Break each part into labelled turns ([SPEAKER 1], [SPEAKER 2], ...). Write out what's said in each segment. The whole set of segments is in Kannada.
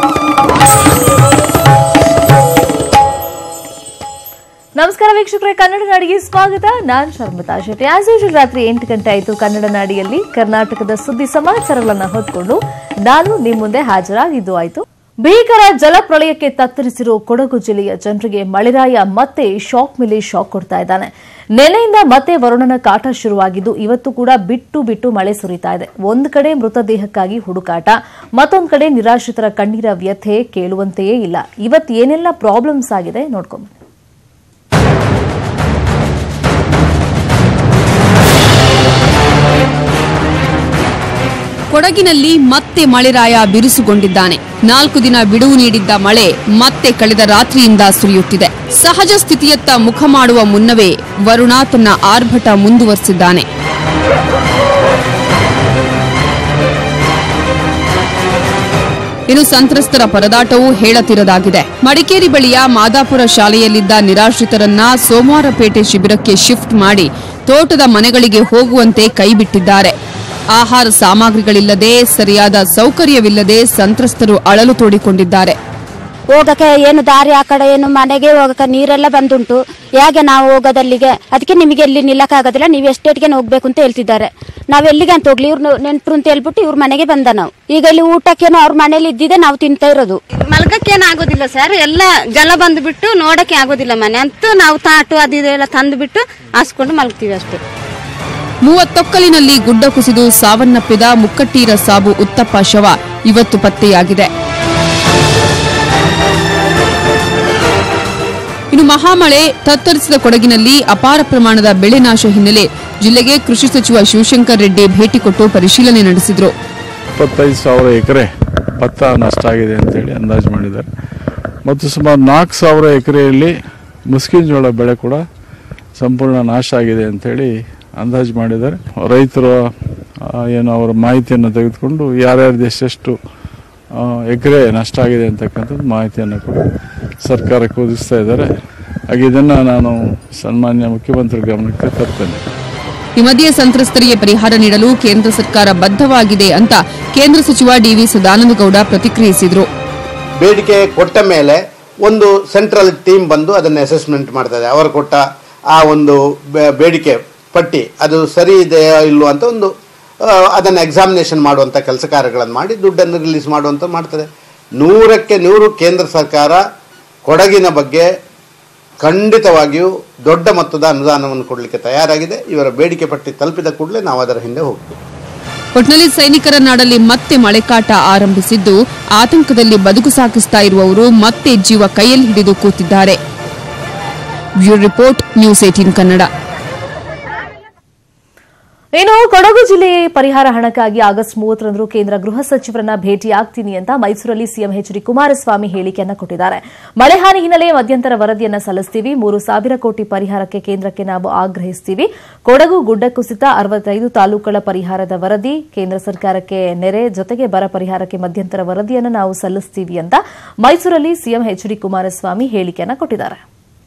[SPEAKER 1] ನಮಸ್ಕಾರ ವೀಕ್ಷಕರೇ ಕನ್ನಡ ನಾಡಿಗೆ ಸ್ವಾಗತ ನಾನ್ ಶರ್ಮಿತಾ ಶೆಟ್ಟಿ ಆಸ್ ಯೂಶುವಲ್ ರಾತ್ರಿ ಎಂಟು ಗಂಟೆ ಆಯಿತು ಕನ್ನಡ ನಾಡಿಯಲ್ಲಿ ಕರ್ನಾಟಕದ ಸುದ್ದಿ ಸಮಾಚಾರಗಳನ್ನ ಹೊತ್ಕೊಂಡು ನಾನು ನಿಮ್ಮ ಮುಂದೆ ಹಾಜರಾಗಿದ್ದು ಆಯಿತು ಭೀಕರ ಜಲಪ್ರಳಯಕ್ಕೆ ತತ್ತರಿಸಿರುವ ಕೊಡಗು ಜಿಲ್ಲೆಯ ಜನರಿಗೆ ಮಳೆರಾಯ ಮತ್ತೆ ಶಾಕ್ ಮೇಲೆ ಶಾಕ್ ಕೊಡ್ತಾ ಇದ್ದಾನೆ ನೆನೆಯಿಂದ ಮತ್ತೆ ವರುಣನ ಕಾಟ ಶುರುವಾಗಿದ್ದು ಇವತ್ತು ಕೂಡ ಬಿಟ್ಟು ಬಿಟ್ಟು ಮಳೆ ಸುರಿತಾ ಇದೆ ಒಂದು ಕಡೆ ಮೃತದೇಹಕ್ಕಾಗಿ ಹುಡುಕಾಟ ಮತ್ತೊಂದು ಕಡೆ ನಿರಾಶ್ರಿತರ ಕಣ್ಣೀರ ವ್ಯಥೆ ಕೇಳುವಂತೆಯೇ ಇಲ್ಲ ಇವತ್ತು ಏನೆಲ್ಲ ಪ್ರಾಬ್ಲಮ್ಸ್ ಆಗಿದೆ ನೋಡ್ಕೊಂಬ
[SPEAKER 2] ಕೊಡಗಿನಲ್ಲಿ ಮತ್ತೆ ಮಳೆರಾಯ ಬಿರುಸುಗೊಂಡಿದ್ದಾನೆ ನಾಲ್ಕು ದಿನ ಬಿಡುವು ನೀಡಿದ್ದ ಮಳೆ ಮತ್ತೆ ಕಳೆದ ರಾತ್ರಿಯಿಂದ ಸುರಿಯುತ್ತಿದೆ ಸಹಜ ಸ್ಥಿತಿಯತ್ತ ಮುಖ ಮಾಡುವ ಮುನ್ನವೇ ವರುಣ ತನ್ನ ಆರ್ಭಟ ಮುಂದುವರೆಸಿದ್ದಾನೆ ಇನ್ನು ಸಂತ್ರಸ್ತರ ಪರದಾಟವೂ ಹೇಳತಿರದಾಗಿದೆ ಮಡಿಕೇರಿ ಬಳಿಯ ಮಾದಾಪುರ ಶಾಲೆಯಲ್ಲಿದ್ದ ನಿರಾಶ್ರಿತರನ್ನ ಸೋಮವಾರಪೇಟೆ ಶಿಬಿರಕ್ಕೆ ಶಿಫ್ಟ್ ಮಾಡಿ ತೋಟದ ಮನೆಗಳಿಗೆ ಹೋಗುವಂತೆ ಕೈಬಿಟ್ಟಿದ್ದಾರೆ ಆಹಾರ ಸಾಮಗ್ರಿಗಳಿಲ್ಲದೆ ಸರಿಯಾದ ಸೌಕರ್ಯವಿಲ್ಲದೆ ಸಂತ್ರಸ್ತರು ಅಳಲು ತೋಡಿಕೊಂಡಿದ್ದಾರೆ
[SPEAKER 3] ಹೋಗಕ್ಕೆ ಏನು ದಾರಿ ಆ ಕಡೆ ಏನು ಮನೆಗೆ ಹೋಗಕ್ಕೆ ನೀರೆಲ್ಲ ಬಂದುಂಟು ಹೇಗೆ ನಾವು ಹೋಗೋದಲ್ಲಿಗೆ ಅದಕ್ಕೆ ನಿಮಗೆ ಎಲ್ಲಿ ನಿಲ್ಲಕ್ಕಾಗೋದಿಲ್ಲ ನೀವು ಎಸ್ಟೇಟ್ಗೆ ಹೋಗ್ಬೇಕು ಅಂತ ಹೇಳ್ತಿದ್ದಾರೆ ನಾವ್ ಎಲ್ಲಿಗೆ ಅಂತ ಹೋಗ್ಲಿ ಇವ್ರು ನೆಂಟ್ರು ಅಂತ ಹೇಳ್ಬಿಟ್ಟು ಇವ್ರ ಮನೆಗೆ ಬಂದ ನಾವು ಈಗ ಇಲ್ಲಿ ಊಟಕ್ಕೇನೋ ಅವ್ರ ಮನೇಲಿ ಇದ್ದಿದೆ ನಾವು ತಿಂತಾ ಇರೋದು
[SPEAKER 4] ಮಲ್ಗಕ್ಕೇನು ಆಗೋದಿಲ್ಲ ಸರ್ ಎಲ್ಲ ಜಲ ಬಂದ್ಬಿಟ್ಟು ನೋಡಕ್ಕೆ ಆಗೋದಿಲ್ಲ ಮನೆ ಅಂತೂ ನಾವು ತಾಟು ಅದು ಇದೆಲ್ಲ ತಂದುಬಿಟ್ಟು ಹಾಸ್ಕೊಂಡು ಮಲ್ಗ್ತೀವಿ ಅಷ್ಟೇ
[SPEAKER 2] ಮೂವತ್ತೊಕ್ಕಲಿನಲ್ಲಿ ಗುಡ್ಡ ಕುಸಿದು ಸಾವನ್ನಪ್ಪಿದ ಮುಕ್ಕಟ್ಟೀರ ಸಾಬು ಉತ್ತಪ್ಪ ಶವ ಇವತ್ತು ಪತ್ತೆಯಾಗಿದೆ ಇನ್ನು ಮಹಾಮಳೆ ತತ್ತರಿಸಿದ ಕೊಡಗಿನಲ್ಲಿ ಅಪಾರ ಪ್ರಮಾಣದ ಬೆಳೆ ನಾಶ ಹಿನ್ನೆಲೆ ಜಿಲ್ಲೆಗೆ ಕೃಷಿ ಸಚಿವ ಶಿವಶಂಕರ್ ರೆಡ್ಡಿ ಭೇಟಿ ಕೊಟ್ಟು ಪರಿಶೀಲನೆ ನಡೆಸಿದರು
[SPEAKER 5] ಇಪ್ಪತ್ತೈದು ಸಾವಿರ ಎಕರೆ ಭತ್ತ ನಷ್ಟ ಆಗಿದೆ ಅಂತೇಳಿ ಅಂದಾಜು ಮಾಡಿದ್ದಾರೆ ಮತ್ತು ಸುಮಾರು ನಾಲ್ಕು ಸಾವಿರ ಎಕರೆಯಲ್ಲಿ ಮುಸ್ಕಿನ ಜೋಳ ಬೆಳೆ ಕೂಡ ಸಂಪೂರ್ಣ ನಾಶ ಆಗಿದೆ ಅಂತೇಳಿ ಅಂದಾಜು ಮಾಡಿದ್ದಾರೆ ರೈತರು ಆ, ಏನು ಅವರ ಮಾಹಿತಿಯನ್ನು ತೆಗೆದುಕೊಂಡು ಯಾರ್ಯಾರ್ದು ಎಷ್ಟೆಷ್ಟು ಎಕರೆ ನಷ್ಟ ಆಗಿದೆ ಅಂತಕ್ಕಂಥದ್ದು ಮಾಹಿತಿಯನ್ನು ಕೂಡ ಸರ್ಕಾರಕ್ಕೆ ಒದಗಿಸ್ತಾ ಇದ್ದಾರೆ ಹಾಗೆ ಇದನ್ನು ನಾನು ಸನ್ಮಾನ್ಯ ಮುಖ್ಯಮಂತ್ರಿ ಗಮನಕ್ಕೆ ತರ್ತೇನೆ
[SPEAKER 2] ಈ ಮಧ್ಯೆ ಸಂತ್ರಸ್ತರಿಗೆ ಪರಿಹಾರ ನೀಡಲು ಕೇಂದ್ರ ಸರ್ಕಾರ ಬದ್ಧವಾಗಿದೆ ಅಂತ ಕೇಂದ್ರ ಸಚಿವ ಡಿವಿ ಸದಾನಂದಗೌಡ ಪ್ರತಿಕ್ರಿಯಿಸಿದರು
[SPEAKER 6] ಬೇಡಿಕೆ ಕೊಟ್ಟ ಮೇಲೆ ಒಂದು ಸೆಂಟ್ರಲ್ ಟೀಮ್ ಬಂದು ಅದನ್ನು ಅಸೆಸ್ಮೆಂಟ್ ಮಾಡ್ತದೆ ಅವರು ಕೊಟ್ಟ ಆ ಒಂದು ಬೆ- ಬೇಡಿಕೆ ಪಟ್ಟಿ ಅದು ಸರಿ ಇದೆಯಾ ಇಲ್ವೋ ಅಂತ ಒಂದು ಆ, ಅದನ್ನು ಎಕ್ಸಾಮಿನೇಷನ್ ಮಾಡುವಂಥ ಕೆಲಸ ಕಾರ್ಯಗಳನ್ನು ಮಾಡಿ ದುಡ್ಡನ್ನು ರಿಲೀಸ್ ಮಾಡುವಂಥ ಮಾಡ್ತದೆ ನೂರಕ್ಕೆ ನೂರು ಕೇಂದ್ರ ಸರ್ಕಾರ ಕೊಡಗಿನ ಬಗ್ಗೆ ಖಂಡಿತವಾಗಿಯೂ ದೊಡ್ಡ ಮೊತ್ತದ ಅನುದಾನವನ್ನು ಕೊಡಲಿಕ್ಕೆ ತಯಾರಾಗಿದೆ ಇವರ ಬೇಡಿಕೆ ಪಟ್ಟಿ ತಲುಪಿದ ಕೂಡಲೇ ನಾವು ಅದರ ಹಿಂದೆ ಹೋಗ್ತೀವಿ
[SPEAKER 2] ಒಟ್ನಲ್ಲಿ ಸೈನಿಕರ ನಾಡಲ್ಲಿ ಮತ್ತೆ ಮಳೆಕಾಟ ಆರಂಭಿಸಿದ್ದು ಆತಂಕದಲ್ಲಿ ಬದುಕು ಸಾಗಿಸ್ತಾ ಇರುವವರು ಮತ್ತೆ ಜೀವ ಕೈಯಲ್ಲಿ ಹಿಡಿದು ಕೂತಿದ್ದಾರೆ bureau report news eighteen Kannada
[SPEAKER 1] ಇನ್ನು ಕೊಡಗು ಜಿಲ್ಲೆ ಪರಿಹಾರ ಹಣಕ್ಕಾಗಿ ಆಗಸ್ಟ್ ಮೂವತ್ತರಂದು ಕೇಂದ್ರ ಗೃಹ ಸಚಿವರನ್ನ ಭೇಟಿಯಾಗ್ತೀನಿ ಅಂತ ಮೈಸೂರಲ್ಲಿ ಸಿಎಂ ಎಚ್ ಡಿ ಕುಮಾರಸ್ವಾಮಿ ಹೇಳಿಕೆಯನ್ನ ಕೊಟ್ಟಿದ್ದಾರೆ ಮಳೆ ಹಾನಿ ಹಿನ್ನೆಲೆ ಮಧ್ಯಂತರ ವರದಿಯನ್ನ ಸಲ್ಲಿಸ್ತೀವಿ ಮೂರು ಸಾವಿರ ಕೋಟಿ ಪರಿಹಾರಕ್ಕೆ ಕೇಂದ್ರಕ್ಕೆ ನಾವು ಆಗ್ರಹಿಸ್ತೀವಿ ಕೊಡಗು ಗುಡ್ಡ ಕುಸಿತ ಅರವತ್ತೈದು ತಾಲೂಕುಗಳ ಪರಿಹಾರದ ವರದಿ ಕೇಂದ್ರ ಸರ್ಕಾರಕ್ಕೆ ನೆರೆ ಜೊತೆಗೆ ಬರ ಪರಿಹಾರಕ್ಕೆ ಮಧ್ಯಂತರ ವರದಿಯನ್ನು ನಾವು ಸಲ್ಲಿಸ್ತೀವಿ ಅಂತ ಮೈಸೂರಲ್ಲಿ ಸಿಎಂ ಎಚ್ ಡಿ ಕುಮಾರಸ್ವಾಮಿ ಹೇಳಿಕೆಯನ್ನ ಕೊಟ್ಟಿದ್ದಾರೆ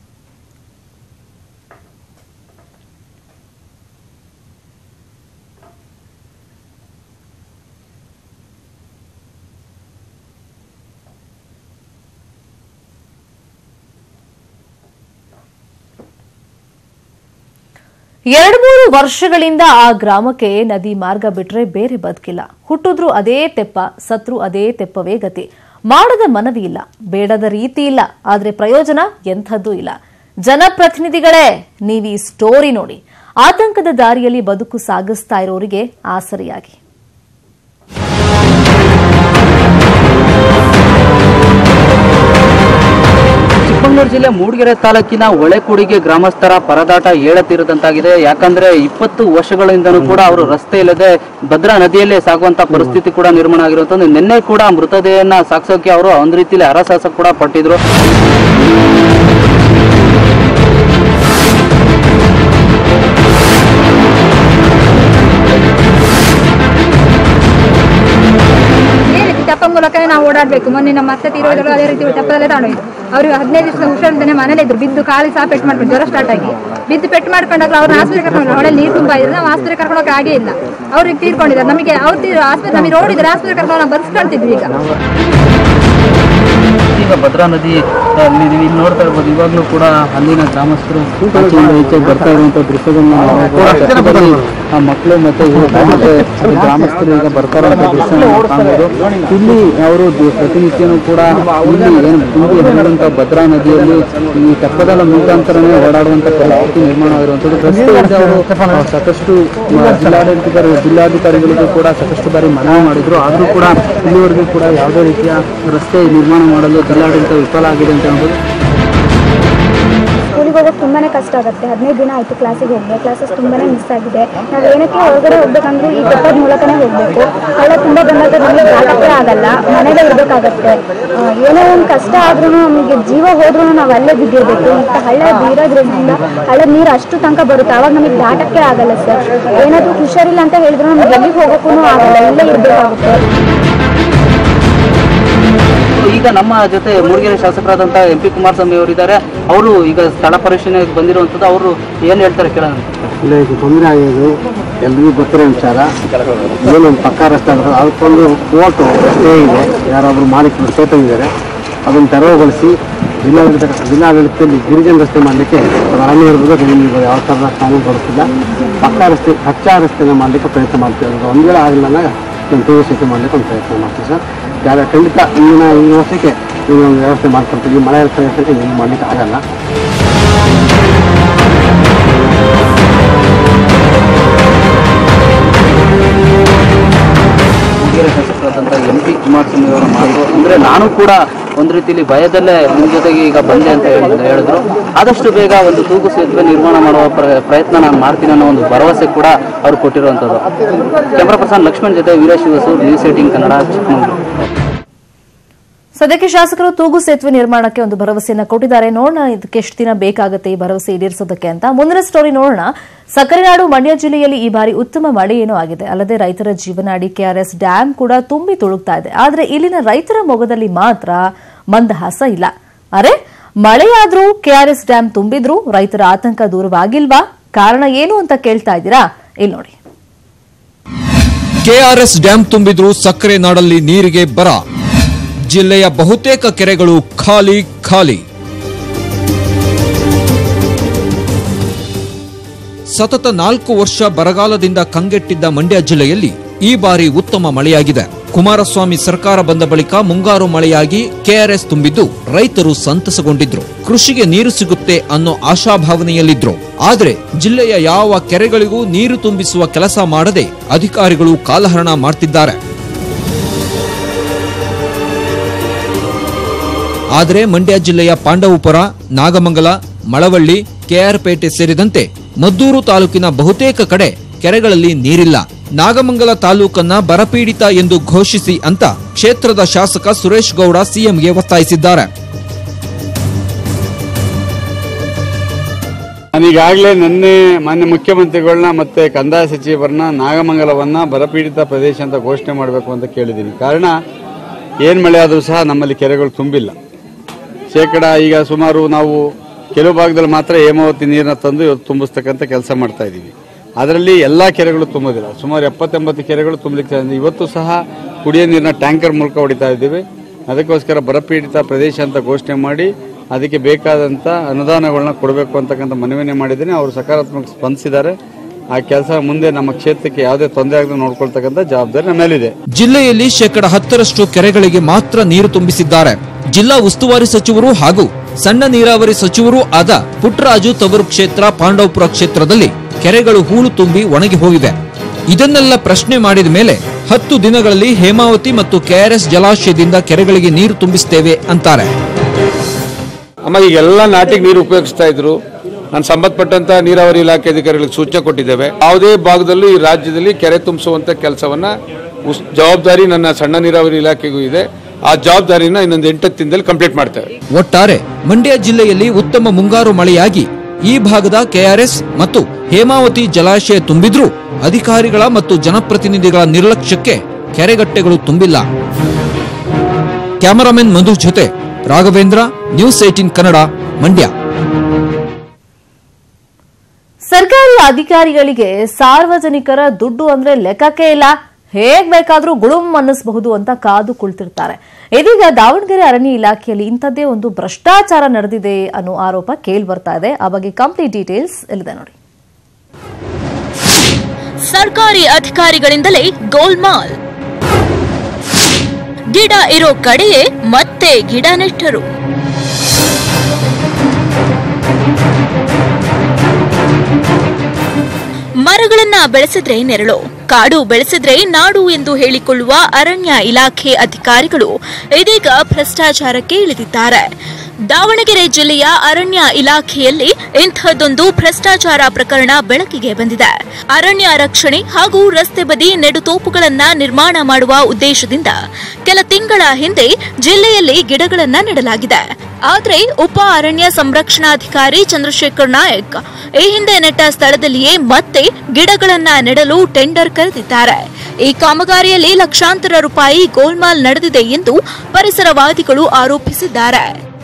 [SPEAKER 1] ಎರಡು ಮೂರು ವರ್ಷಗಳಿಂದ ಆ ಗ್ರಾಮಕ್ಕೆ ನದಿ ಮಾರ್ಗ ಬಿಟ್ರೆ ಬೇರೆ ಬದುಕಿಲ್ಲ ಹುಟ್ಟಿದ್ರು ಅದೇ ತೆಪ್ಪ ಸತ್ರು ಅದೇ ತೆಪ್ಪವೇ ಗತಿ ಮಾಡದ ಮನವಿ ಇಲ್ಲ ಬೇಡದ ರೀತಿ ಇಲ್ಲ ಆದ್ರೆ ಪ್ರಯೋಜನ ಎಂಥದ್ದೂ ಇಲ್ಲ ಜನಪ್ರತಿನಿಧಿಗಳೇ ನೀವೀ ಸ್ಟೋರಿ ನೋಡಿ ಆತಂಕದ ದಾರಿಯಲ್ಲಿ ಬದುಕು ಸಾಗಿಸ್ತಾ ಇರೋರಿಗೆ ಆಸರಿಯಾಗಿ
[SPEAKER 7] ಚಿಕ್ಕಮಗಳೂರು ಜಿಲ್ಲೆ ಮೂಡಿಗೆರೆ ತಾಲೂಕಿನ ಒಳೆಕುಡಿಗೆ ಗ್ರಾಮಸ್ಥರ ಪರದಾಟ ಏಳತಿರದಂತಾಗಿದೆ ಯಾಕಂದ್ರೆ ಇಪ್ಪತ್ತು ವರ್ಷಗಳಿಂದನೂ ಕೂಡ ಅವರು ರಸ್ತೆ ಇಲ್ಲದೆ ಭದ್ರಾ ನದಿಯಲ್ಲೇ ಸಾಗುವಂತ ಪರಿಸ್ಥಿತಿ ಕೂಡ ನಿರ್ಮಾಣ ಆಗಿರುವಂತದ್ದು ನಿನ್ನೆ ಕೂಡ ಮೃತದೇಹನ ಸಾಗಿಸೋಕೆ ಅವರು ಒಂದ್ ರೀತಿಯಲ್ಲಿ ಹರಸಾಹಸ ಕೂಡ ಪಟ್ಟಿದ್ರು
[SPEAKER 8] ಇದೇ ರೀತಿ ಟಪ್ಪ ಮೂಲಕನೇ ನಾವು ಓಡಾಡ್ಬೇಕು ಮೊನ್ನೆ ನಮ್ಮ ಅತ್ತೆ ತೀರೋದ್ರು ಅದೇ ರೀತಿ ಟಪ್ಪದಲ್ಲೇ ತಗೊಂಡೋಯ್ತು ಅವ್ರಿಗೆ ಹದಿನೈದು ದಿವಸ ಹುಷಾರಿದ್ದಾನೆ ಮನೇಲಿ ಇದ್ರು ಬಿದ್ದು ಕಾಲಿ ಸಹ ಪೆಟ್ಟು ಮಾಡ್ಕೊಂಡು ಜ್ವರ ಸ್ಟಾರ್ಟ್ ಆಗಿ ಬಿದ್ದು ಪೆಟ್ಟು ಮಾಡ್ಕೊಂಡಾಗ ಅವ್ರನ್ನ ಆಸ್ಪತ್ರೆ ಕರ್ಕೊಂಡು ಹೊಳೆ ನೀರು ತುಂಬ ಇದ್ರೆ ನಾವು ಆಸ್ಪತ್ರೆ ಕರ್ಕೊಂಡು ಹೋಗಕ್ಕೆ ಆಗೇ ಇಲ್ಲ ಅವ್ರಿಗೆ ತೀರ್ಕೊಂಡಿದ್ದಾರೆ ನಮಗೆ ಅವ್ರು ತೀರ್ ಆಸ್ಪತ್ರೆ ನಮಗೆ ನೋಡಿದ್ರೆ ಆಸ್ಪತ್ರೆ ಕರ್ಕೊಂಡು ನಾವು ಬರ್ಸ್ಕೊಳ್ತಿದ್ವಿ ಈಗ
[SPEAKER 7] ಈಗ ಭದ್ರಾ ನದಿ ಅಲ್ಲಿ ನೀವು ಇಲ್ಲಿ ನೋಡ್ತಾ ಇರ್ಬೋದು ಇವಾಗಲೂ ಕೂಡ ಅಲ್ಲಿನ ಗ್ರಾಮಸ್ಥರು ಆಚೆಯಿಂದ ಈಚೆ ಬರ್ತಾ ಇರುವಂತ ದೃಶ್ಯಗಳನ್ನ ನಾವು ನೋಡ್ಬೋದು. ಪಕ್ಕದಲ್ಲಿ ಆ ಮಕ್ಕಳು ಮತ್ತೆ ಯುವಕರು ಮತ್ತೆ ಈ ಗ್ರಾಮಸ್ಥರು ಈಗ ಬರ್ತಾ ಇರುವಂತ ದೃಶ್ಯ ನಾವು ಕಾಣ್ಬೋದು ಇಲ್ಲಿ ಅವರು ದಿ- ಪ್ರತಿನಿತ್ಯನೂ ಕೂಡ ಇಲ್ಲಿ ಏನು ತುಂಬಿ ಹರಿದಂತ ಭದ್ರಾ ನದಿಯಲ್ಲಿ ಈ ತೆಪ್ಪದ ಮುಖಾಂತರನೇ ಓಡಾಡುವಂತ ಪರಿಸ್ಥಿತಿ ನಿರ್ಮಾಣ ಆಗಿರುವಂತದ್ದು ರಸ್ತೆ ಇಲ್ಲದೆ ಅವರು ಆ, ಸಾಕಷ್ಟು ಆ, ಜಿಲ್ಲಾಡಳಿತಗಾರ ಜಿಲ್ಲಾಧಿಕಾರಿಗಳಿಗೂ ಕೂಡ ಸಾಕಷ್ಟು ಬಾರಿ ಮನವಿ ಮಾಡಿದ್ರು ಆದರೂ ಕೂಡ ಇಲ್ಲಿವರೆಗೂ ಕೂಡ ಯಾವುದೇ ರೀತಿಯ ರಸ್ತೆ ನಿರ್ಮಾಣ ಮಾಡಲು ಜಿಲ್ಲಾಡಳಿತ ವಿಫಲ ಆಗಿದೆ ಅಂತ ಹೇಳ್ಬೋದು
[SPEAKER 9] ಸ್ಕೂಲಿಗೆ ಹೋಗೋಕೆ ತುಂಬಾನೇ ಕಷ್ಟ ಆಗುತ್ತೆ ಹದಿನೈದು ದಿನ ಆಯಿತು ಕ್ಲಾಸಿಗೆ ಹೋಗಿದೆ ಕ್ಲಾಸಸ್ ತುಂಬಾನೇ ಮಿಸ್ ಆಗಿದೆ ನಾವು ಏನಕ್ಕೆ ಹೊರಗಡೆ ಹೋಗ್ಬೇಕಂದ್ರೆ ಈ ಪೆಪ್ಪದ ಮೂಲಕನೇ ಹೋಗಬೇಕು ಹಳ್ಳ ತುಂಬ ಬಂದಾಗ ನಮಗೆ ದಾಟಕ್ಕೆ ಆಗಲ್ಲ ಮನೇಲೇ ಇರಬೇಕಾಗತ್ತೆ ಏನೋ ಒಂದು ಕಷ್ಟ ಆದ್ರೂ ನಮಗೆ ಜೀವ ಹೋದ್ರೂ ನಾವು ಅಲ್ಲೇ ಬಿದ್ದಿರಬೇಕು ಇಂಥ ಹಳ್ಳ ಬೀರೋದ್ರಿಂದ ಹಳ್ಳ ನೀರು ಅಷ್ಟು ತನಕ ಬರುತ್ತೆ ಆವಾಗ ನಮಗೆ ದಾಟಕ್ಕೆ ಆಗಲ್ಲ ಸರ್ ಏನಾದರೂ ಹುಷಾರಿಲ್ಲ ಅಂತ ಹೇಳಿದ್ರು ನಮ್ಗೆ ಎಲ್ಲಿಗೆ ಹೋಗೋಕ್ಕೂ ಆಗಲ್ಲ ಇಲ್ಲೇ ಇರಬೇಕಾಗುತ್ತೆ
[SPEAKER 7] ಈಗ ನಮ್ಮ ಜೊತೆ ಮೂಡಿಗೆರೆ ಶಾಸಕರಾದಂತಹ ಎಂ ಪಿ ಕುಮಾರಸ್ವಾಮಿ ಅವರಿದ್ದಾರೆ ಅವರು ಈಗ ಸ್ಥಳ ಪರಿಶೀಲನೆಗೆ ಬಂದಿರುವಂತದ್ದು ಅವರು ಏನ್ ಹೇಳ್ತಾರೆ ಕೇಳೋಣ
[SPEAKER 10] ಇಲ್ಲ ಇದು ತೊಂದರೆ ಆಗೋದು ಎಲ್ರಿಗೂ ಗೊತ್ತಿರೋ ವಿಚಾರ ಏನೊಂದು ಪಕ್ಕ ರಸ್ತೆ ಆಗ್ತದೆ ಅದಕ್ಕೊಂದು ಕೋರ್ಟು ಸ್ಟೇ ಇದೆ ಯಾರೊಬ್ರು ಮಾಲೀಕರು ಸ್ಟೇ ತಂದಿದ್ದಾರೆ ಅದನ್ನು ತೆರವುಗೊಳಿಸಿ ಜಿಲ್ಲಾಡಳಿತ ಜಿಲ್ಲಾಡಳಿತದಲ್ಲಿ ಗಿರಿಜನ ರಸ್ತೆ ಮಾಡಲಿಕ್ಕೆ ಅರಣ್ಯ ಇರ್ಬೋದು ರೆವಿನ್ಯೂ ಇರ್ಬೋದು ಯಾವ ಥರದ ಕಾನೂನು ಬರುತ್ತಿಲ್ಲ ಪಕ್ಕ ರಸ್ತೆ ಕಚ್ಚಾ ರಸ್ತೆನ ಮಾಡಲಿಕ್ಕೆ ಪ್ರಯತ್ನ ಮಾಡ್ತೀವಿ ಅದು ಒಂದು ವೇಳೆ ಆಗಿಲ್ಲ ಅಂದಾಗ ನಾನು ಟಿ ಸೇತುವೆ ಮಾಡಲಿಕ್ಕೆ ಒಂದು ಪ್ರಯತ್ನ ಮಾಡ್ತೀವಿ ಸರ್ ಯಾರ ಖಂಡಿತ ಇಂದಿನ ಈ ವರ್ಷಕ್ಕೆ ಈ ಒಂದು ವ್ಯವಸ್ಥೆ ಮಾಡ್ಕೊಳ್ತೀವಿ ಮಳೆ ಪ್ರದೇಶಕ್ಕೆ ಏನು ಮಾಡಲಿಕ್ಕೆ ಆಗಲ್ಲ
[SPEAKER 7] ಮೂಡಿಗೆರೆ ಶಾಸಕರಾದಂತಹ ಎಂ ಪಿ ಕುಮಾರಸ್ವಾಮಿ ಅವರ ಮಾತು ಅಂದ್ರೆ ನಾನು ಕೂಡ ಒಂದು ರೀತಿಯಲ್ಲಿ ಭಯದಲ್ಲೇ ನಿಮ್ಮ ಜೊತೆಗೆ ಈಗ ಬಂದೆ ಅಂತ ಹೇಳಿದ್ರು ಹೇಳಿದ್ರು ಆದಷ್ಟು ಬೇಗ ಒಂದು ತೂಗು ಸೇತುವೆ ನಿರ್ಮಾಣ ಮಾಡುವ ಪ್ರ- ಪ್ರಯತ್ನ ನಾನು ಮಾಡ್ತೀನಿ ಅನ್ನೋ ಒಂದು ಭರವಸೆ ಕೂಡ ಅವರು ಕೊಟ್ಟಿರುವಂತದ್ದು ಕ್ಯಾಮ್ರಾ ಪರ್ಸನ್ ಲಕ್ಷ್ಮಣ್ ಜೊತೆ ವೀರೇಶ್ ಶಿವಸೂರ್ ನ್ಯೂಸ್ ಏಟಿಂಗ್ ಕನ್ನಡ ಚಿಕ್ಕಮಗಳೂರು
[SPEAKER 1] ಸದ್ಯಕ್ಕೆ ಶಾಸಕರು ತೂಗು ಸೇತುವೆ ನಿರ್ಮಾಣಕ್ಕೆ ಒಂದು ಭರವಸೆಯನ್ನ ಕೊಟ್ಟಿದ್ದಾರೆ ನೋಡೋಣ ಇದಕ್ಕೆ ಎಷ್ಟು ದಿನ ಬೇಕಾಗುತ್ತೆ ಈ ಭರವಸೆ ಈಡೇರಿಸೋದಕ್ಕೆ ಅಂತ ಮುಂದಿನ ಸ್ಟೋರಿ ನೋಡೋಣ ಸಕ್ಕರೆನಾಡು ಮಂಡ್ಯ ಜಿಲ್ಲೆಯಲ್ಲಿ ಈ ಬಾರಿ ಉತ್ತಮ ಮಳೆಯೇನೂ ಆಗಿದೆ ಅಲ್ಲದೆ ರೈತರ ಜೀವನಾಡಿ ಕೆಆರ್ಎಸ್ ಡ್ಯಾಂ ಕೂಡ ತುಂಬಿ ತುಳುಕ್ತಾ ಇದೆ ಆದರೆ ಇಲ್ಲಿನ ರೈತರ ಮೊಗದಲ್ಲಿ ಮಾತ್ರ ಮಂದಹಾಸ ಇಲ್ಲ ಅರೆ ಮಳೆಯಾದ್ರೂ ಕೆಆರ್ಎಸ್ ಡ್ಯಾಂ ತುಂಬಿದ್ರೂ ರೈತರ ಆತಂಕ ದೂರವಾಗಿಲ್ವಾ ಕಾರಣ ಏನು ಅಂತ ಕೇಳ್ತಾ ಇದ್ದೀರಾ ಇಲ್ಲಿ ನೋಡಿ
[SPEAKER 11] ಕೆಆರ್ಎಸ್ ಡ್ಯಾಂ ತುಂಬಿದ್ರೂ ಸಕ್ಕರೆ ನಾಡಲ್ಲಿ ನೀರಿಗೆ ಬರ ಜಿಲ್ಲೆಯ ಬಹುತೇಕ ಕೆರೆಗಳು ಖಾಲಿ ಖಾಲಿ ಸತತ ನಾಲ್ಕು ವರ್ಷ ಬರಗಾಲದಿಂದ ಕಂಗೆಟ್ಟಿದ್ದ ಮಂಡ್ಯ ಜಿಲ್ಲೆಯಲ್ಲಿ ಈ ಬಾರಿ ಉತ್ತಮ ಮಳೆಯಾಗಿದೆ ಕುಮಾರಸ್ವಾಮಿ ಸರ್ಕಾರ ಬಂದ ಬಳಿಕ ಮುಂಗಾರು ಮಳೆಯಾಗಿ ಕೆಆರ್ಎಸ್ ತುಂಬಿದ್ದು ರೈತರು ಸಂತಸಗೊಂಡಿದ್ರು ಕೃಷಿಗೆ ನೀರು ಸಿಗುತ್ತೆ ಅನ್ನೋ ಆಶಾಭಾವನೆಯಲ್ಲಿದ್ರು ಆದ್ರೆ ಜಿಲ್ಲೆಯ ಯಾವ ಕೆರೆಗಳಿಗೂ ನೀರು ತುಂಬಿಸುವ ಕೆಲಸ ಮಾಡದೆ ಅಧಿಕಾರಿಗಳು ಕಾಲಹರಣ ಮಾಡ್ತಿದ್ದಾರೆ ಆದರೆ ಮಂಡ್ಯ ಜಿಲ್ಲೆಯ ಪಾಂಡವಪುರ ನಾಗಮಂಗಲ ಮಳವಳ್ಳಿ ಕೆಆರ್ಪೇಟೆ ಸೇರಿದಂತೆ ಮದ್ದೂರು ತಾಲೂಕಿನ ಬಹುತೇಕ ಕಡೆ ಕೆರೆಗಳಲ್ಲಿ ನೀರಿಲ್ಲ ನಾಗಮಂಗಲ ತಾಲೂಕನ್ನ ಬರಪೀಡಿತ ಎಂದು ಘೋಷಿಸಿ ಅಂತ ಕ್ಷೇತ್ರದ ಶಾಸಕ ಸುರೇಶ್ ಗೌಡ ಸಿಎಂಗೆ ಒತ್ತಾಯಿಸಿದ್ದಾರೆ
[SPEAKER 12] ನಾನೀಗಾಗಲೇ ನಿನ್ನೆ ಮಾನ್ಯ ಮುಖ್ಯಮಂತ್ರಿಗಳನ್ನ ಮತ್ತೆ ಕಂದಾಯ ಸಚಿವರನ್ನ ನಾಗಮಂಗಲವನ್ನ ಬರಪೀಡಿತ ಪ್ರದೇಶ ಅಂತ ಘೋಷಣೆ ಮಾಡಬೇಕು ಅಂತ ಕೇಳಿದ್ದೀನಿ ಕಾರಣ ಏನು ಮಳೆ ಆದರೂ ಸಹ ನಮ್ಮಲ್ಲಿ ಕೆರೆಗಳು ತುಂಬಿಲ್ಲ ಶೇಕಡ ಈಗ ಸುಮಾರು ನಾವು ಕೆಲವು ಭಾಗದಲ್ಲಿ ಮಾತ್ರ ಹೇಮಾವತಿ ನೀರನ್ನ ತಂದು ಇವತ್ತು ತುಂಬಿಸ್ತಕ್ಕಂಥ ಕೆಲಸ ಮಾಡ್ತಾ ಇದ್ದೀವಿ ಅದರಲ್ಲಿ ಎಲ್ಲ ಕೆರೆಗಳು ತುಂಬೋದಿಲ್ಲ ಸುಮಾರು ಎಪ್ಪತ್ತೆಂಬತ್ತು ಕೆರೆಗಳು ತುಂಬಲಿಕ್ಕೆ ಇವತ್ತು ಸಹ ಕುಡಿಯೋ ನೀರಿನ ಟ್ಯಾಂಕರ್ ಮೂಲಕ ಹೊಡಿತಾ ಇದ್ದೀವಿ ಅದಕ್ಕೋಸ್ಕರ ಬರಪೀಡಿತ ಪ್ರದೇಶ ಅಂತ ಘೋಷಣೆ ಮಾಡಿ ಅದಕ್ಕೆ ಬೇಕಾದಂಥ ಅನುದಾನಗಳನ್ನ ಕೊಡಬೇಕು ಅಂತಕ್ಕಂಥ ಮನವಿನೇ ಮಾಡಿದ್ದೀನಿ ಅವರು ಸಕಾರಾತ್ಮಕ ಸ್ಪಂದಿಸಿದ್ದಾರೆ ಆ ಕೆಲಸ ಮುಂದೆ ನಮ್ಮ ಕ್ಷೇತ್ರಕ್ಕೆ ಯಾವುದೇ ತೊಂದರೆ ಆಗದೆ ನೋಡ್ಕೊಳ್ತಕ್ಕಂಥ ಜವಾಬ್ದಾರಿ ನಮ್ಮ ಮೇಲಿದೆ
[SPEAKER 11] ಜಿಲ್ಲೆಯಲ್ಲಿ ಶೇಕಡ ಹತ್ತರಷ್ಟು ಕೆರೆಗಳಿಗೆ ಮಾತ್ರ ನೀರು ತುಂಬಿಸಿದ್ದಾರೆ ಜಿಲ್ಲಾ ಉಸ್ತುವಾರಿ ಸಚಿವರು ಹಾಗೂ ಸಣ್ಣ ನೀರಾವರಿ ಸಚಿವರೂ ಆದ ಪುಟ್ಟರಾಜು ತವರು ಕ್ಷೇತ್ರ ಪಾಂಡವಪುರ ಕ್ಷೇತ್ರದಲ್ಲಿ ಕೆರೆಗಳು ಹೂಳು ತುಂಬಿ ಒಣಗಿ ಹೋಗಿವೆ ಇದನ್ನೆಲ್ಲ ಪ್ರಶ್ನೆ ಮಾಡಿದ ಮೇಲೆ ಹತ್ತು ದಿನಗಳಲ್ಲಿ ಹೇಮಾವತಿ ಮತ್ತು ಕೆಆರ್ಎಸ್ ಜಲಾಶಯದಿಂದ ಕೆರೆಗಳಿಗೆ ನೀರು ತುಂಬಿಸ್ತೇವೆ ಅಂತಾರೆ
[SPEAKER 13] ಅಮ್ಮ ಈಗೆಲ್ಲ ನಾಟಿಗೆ ನೀರು ಉಪಯೋಗಿಸ್ತಾ ಇದ್ರು ನಾನು ಸಂಬಂಧಪಟ್ಟಂತ ನೀರಾವರಿ ಇಲಾಖೆ ಅಧಿಕಾರಿಗಳಿಗೆ ಸೂಚನೆ ಕೊಟ್ಟಿದ್ದೇವೆ ಯಾವುದೇ ಭಾಗದಲ್ಲೂ ಈ ರಾಜ್ಯದಲ್ಲಿ ಕೆರೆ ತುಂಬಿಸುವಂತ ಕೆಲಸವನ್ನ ಉಸ್- ಜವಾಬ್ದಾರಿ ನನ್ನ ಸಣ್ಣ ನೀರಾವರಿ ಇಲಾಖೆಗೂ ಇದೆ ಆ ಜವಾಬ್ದಾರಿನ ಇನ್ನೊಂದು ಎಂಟತ್ತು ದಿನದಲ್ಲಿ ಕಂಪ್ಲೀಟ್ ಮಾಡ್ತೇವೆ
[SPEAKER 11] ಒಟ್ಟಾರೆ ಮಂಡ್ಯ ಜಿಲ್ಲೆಯಲ್ಲಿ ಉತ್ತಮ ಮುಂಗಾರು ಮಳೆಯಾಗಿ ಈ ಭಾಗದ ಕೆಆರ್ಎಸ್ ಮತ್ತು ಹೇಮಾವತಿ ಜಲಾಶಯ ತುಂಬಿದ್ರೂ ಅಧಿಕಾರಿಗಳ ಮತ್ತು ಜನಪ್ರತಿನಿಧಿಗಳ ನಿರ್ಲಕ್ಷ್ಯಕ್ಕೆ ಕೆರೆಗಟ್ಟೆಗಳು ತುಂಬಿಲ್ಲ ಕ್ಯಾಮರಾಮನ್ ಮಧು ಜೊತೆ ರಾಘವೇಂದ್ರ ನ್ಯೂಸ್ ಏಟಿನ್ ಕನ್ನಡ ಮಂಡ್ಯ
[SPEAKER 1] ಸರ್ಕಾರಿ ಅಧಿಕಾರಿಗಳಿಗೆ ಸಾರ್ವಜನಿಕರ ದುಡ್ಡು ಅಂದ್ರೆ ಲೆಕ್ಕಕ್ಕೆ ಇಲ್ಲ ಹೇಗ್ ಬೇಕಾದ್ರೂ ಗುಳುಂ ಅನ್ನಿಸಬಹುದು ಅಂತ ಕಾದು ಕುಳಿತಿರ್ತಾರೆ ಇದೀಗ ದಾವಣಗೆರೆ ಅರಣ್ಯ ಇಲಾಖೆಯಲ್ಲಿ ಇಂಥದ್ದೇ ಒಂದು ಭ್ರಷ್ಟಾಚಾರ ನಡೆದಿದೆ ಅನ್ನೋ ಆರೋಪ ಕೇಳಿ ಬರ್ತಾ ಇದೆ ಆ ಬಗ್ಗೆ ಕಂಪ್ಲೀಟ್ ಡೀಟೇಲ್ಸ್ ಇಲ್ಲಿದೆ ನೋಡಿ
[SPEAKER 14] ಸರ್ಕಾರಿ ಅಧಿಕಾರಿಗಳಿಂದಲೇ ಗೋಲ್ಮಾಲ್ ಗಿಡ ಇರೋ ಕಡೆಯೇ ಮತ್ತೆ ಗಿಡ ನೆಟ್ಟರು ಮರಗಳನ್ನ ಬೆಳೆಸಿದ್ರೆ ನೆರಳು ಕಾಡು ಬೆಳೆಸಿದ್ರೆ ನಾಡು ಎಂದು ಹೇಳಿಕೊಳ್ಳುವ ಅರಣ್ಯ ಇಲಾಖೆ ಅಧಿಕಾರಿಗಳು ಇದೀಗ ಭ್ರಷ್ಟಾಚಾರಕ್ಕೆ ಇಳಿದಿದ್ದಾರೆ ದಾವಣಗೆರೆ ಜಿಲ್ಲೆಯ ಅರಣ್ಯ ಇಲಾಖೆಯಲ್ಲಿ ಇಂಥದ್ದೊಂದು ಭ್ರಷ್ಟಾಚಾರ ಪ್ರಕರಣ ಬೆಳಕಿಗೆ ಬಂದಿದೆ ಅರಣ್ಯ ರಕ್ಷಣೆ ಹಾಗೂ ರಸ್ತೆ ಬದಿ ನೆಡುತೋಪುಗಳನ್ನ ನಿರ್ಮಾಣ ಮಾಡುವ ಉದ್ದೇಶದಿಂದ ಕೆಲ ತಿಂಗಳ ಹಿಂದೆ ಜಿಲ್ಲೆಯಲ್ಲಿ ಗಿಡಗಳನ್ನ ನೆಡಲಾಗಿದೆ ಆದರೆ ಉಪ ಅರಣ್ಯ ಸಂರಕ್ಷಣಾಧಿಕಾರಿ ಚಂದ್ರಶೇಖರ್ ನಾಯಕ್ ಈ ಹಿಂದೆ ನೆಟ್ಟ ಸ್ಥಳದಲ್ಲಿಯೇ ಮತ್ತೆ ಗಿಡಗಳನ್ನ ನೆಡಲು ಟೆಂಡರ್ ಕರೆದಿದ್ದಾರೆ ಈ ಕಾಮಗಾರಿಯಲ್ಲಿ ಲಕ್ಷಾಂತರ ರೂಪಾಯಿ ಗೋಲ್ಮಾಲ್ ನಡೆದಿದೆ ಎಂದು ಪರಿಸರವಾದಿಗಳು ಆರೋಪಿಸಿದ್ದಾರೆ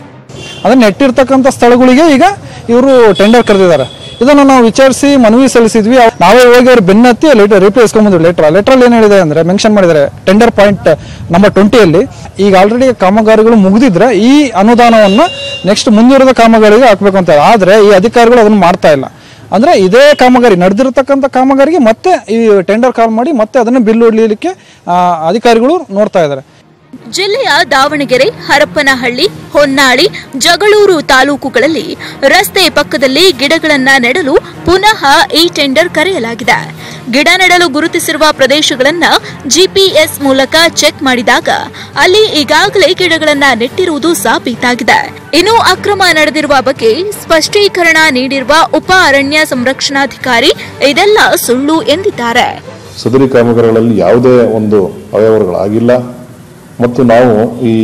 [SPEAKER 15] ಅದನ್ನ ನೆಟ್ಟಿರ್ತಕ್ಕಂಥ ಸ್ಥಳಗಳಿಗೆ ಈಗ ಇವರು ಟೆಂಡರ್ ಕರೆದಿದ್ದಾರೆ ಇದನ್ನು ನಾವು ವಿಚಾರಿಸಿ ಮನವಿ ಸಲ್ಲಿಸಿದ್ವಿ ನಾವೇ ಹೋಗಿ ಅವ್ರು ಬೆನ್ನತ್ತಿ ಲೆಟರ್ ರಿಪ್ಲೈ ಇಸ್ಕೊಂಡ್ಬಂದ್ವಿ ಲೆಟರ್ ಲೆಟರ್ ಏನು ಹೇಳಿದೆ ಅಂದ್ರೆ ಮೆನ್ಷನ್ ಮಾಡಿದ್ದಾರೆ ಟೆಂಡರ್ ಪಾಯಿಂಟ್ ನಂಬರ್ ಟ್ವೆಂಟಿಯಲ್ಲಿ ಈಗ ಆಲ್ರೆಡಿ ಕಾಮಗಾರಿಗಳು ಮುಗಿದಿದ್ರೆ ಈ ಅನುದಾನವನ್ನು ನೆಕ್ಸ್ಟ್ ಮುಂದುವರೆದ ಕಾಮಗಾರಿಗೆ ಹಾಕ್ಬೇಕು ಅಂತ ಆದ್ರೆ ಈ ಅಧಿಕಾರಿಗಳು ಅದನ್ನು ಮಾಡ್ತಾ ಇಲ್ಲ ಅಂದ್ರೆ ಇದೇ ಕಾಮಗಾರಿ ನಡೆದಿರತಕ್ಕಂಥ ಕಾಮಗಾರಿಗೆ ಮತ್ತೆ ಈ ಟೆಂಡರ್ ಕಾಲ್ ಮಾಡಿ ಮತ್ತೆ ಅದನ್ನು ಬಿಲ್ ಹೊಡ್ಲಿಕ್ಕೆ ಆ, ಅಧಿಕಾರಿಗಳು ನೋಡ್ತಾ ಇದ್ದಾರೆ
[SPEAKER 14] ಜಿಲ್ಲೆಯ ದಾವಣಗೆರೆ ಹರಪ್ಪನಹಳ್ಳಿ ಹೊನ್ನಾಳಿ ಜಗಳೂರು ತಾಲೂಕುಗಳಲ್ಲಿ ರಸ್ತೆ ಪಕ್ಕದಲ್ಲಿ ಗಿಡಗಳನ್ನ ನೆಡಲು ಪುನಃ ಈ ಟೆಂಡರ್ ಕರೆಯಲಾಗಿದೆ ಗಿಡ ನೆಡಲು ಗುರುತಿಸಿರುವ ಪ್ರದೇಶಗಳನ್ನ ಜಿಪಿಎಸ್ ಮೂಲಕ ಚೆಕ್ ಮಾಡಿದಾಗ ಅಲ್ಲಿ ಈಗಾಗಲೇ ಗಿಡಗಳನ್ನ ನೆಟ್ಟಿರುವುದು ಸಾಬೀತಾಗಿದೆ ಇನ್ನು ಅಕ್ರಮ ನಡೆದಿರುವ ಬಗ್ಗೆ ಸ್ಪಷ್ಟೀಕರಣ ನೀಡಿರುವ ಉಪ ಅರಣ್ಯ ಸಂರಕ್ಷಣಾಧಿಕಾರಿ ಇದೆಲ್ಲ ಸುಳ್ಳು ಎಂದಿದ್ದಾರೆ
[SPEAKER 16] ಸದರಿ ಕಾಮಗಾರಿಗಳಲ್ಲಿ ಯಾವುದೇ ಒಂದು ಅವ್ಯವಹಾರಗಳಾಗಿಲ್ಲ ಮತ್ತು ನಾವು ಈ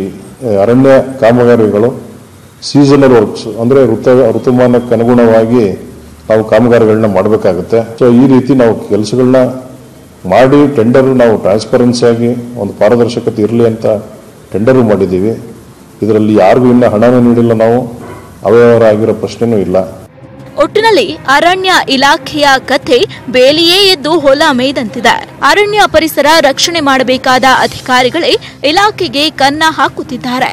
[SPEAKER 16] ಅರಣ್ಯ ಕಾಮಗಾರಿಗಳು ಸೀಸನಲ್ ವರ್ಕ್ಸ್ ಅಂದರೆ ಋತು ಋತುಮಾನಕ್ಕೆ ಅನುಗುಣವಾಗಿ ನಾವು ಕಾಮಗಾರಿಗಳನ್ನ ಮಾಡಬೇಕಾಗುತ್ತೆ ಸೊ ಈ ರೀತಿ ನಾವು ಕೆಲಸಗಳನ್ನ ಮಾಡಿ ಟೆಂಡರ್ ನಾವು ಟ್ರಾನ್ಸ್ಪರೆನ್ಸಿ ಆಗಿ ಒಂದು ಪಾರದರ್ಶಕತೆ ಇರಲಿ ಅಂತ ಟೆಂಡರು ಮಾಡಿದ್ದೀವಿ ಇದರಲ್ಲಿ ಯಾರಿಗೂ ಇನ್ನೂ ಹಣನೂ ನೀಡಿಲ್ಲ ನಾವು ಅವ್ಯವಹಾರ ಆಗಿರೋ ಪ್ರಶ್ನೆನೂ ಇಲ್ಲ
[SPEAKER 14] ಒಟ್ಟಿನಲ್ಲಿ ಅರಣ್ಯ ಇಲಾಖೆಯ ಕಥೆ ಬೇಲಿಯೇ ಎದ್ದು ಹೊಲ ಮೇಯ್ದಂತಿದೆ ಅರಣ್ಯ ಪರಿಸರ ರಕ್ಷಣೆ ಮಾಡಬೇಕಾದ ಅಧಿಕಾರಿಗಳೇ ಇಲಾಖೆಗೆ ಕನ್ನ ಹಾಕುತ್ತಿದ್ದಾರೆ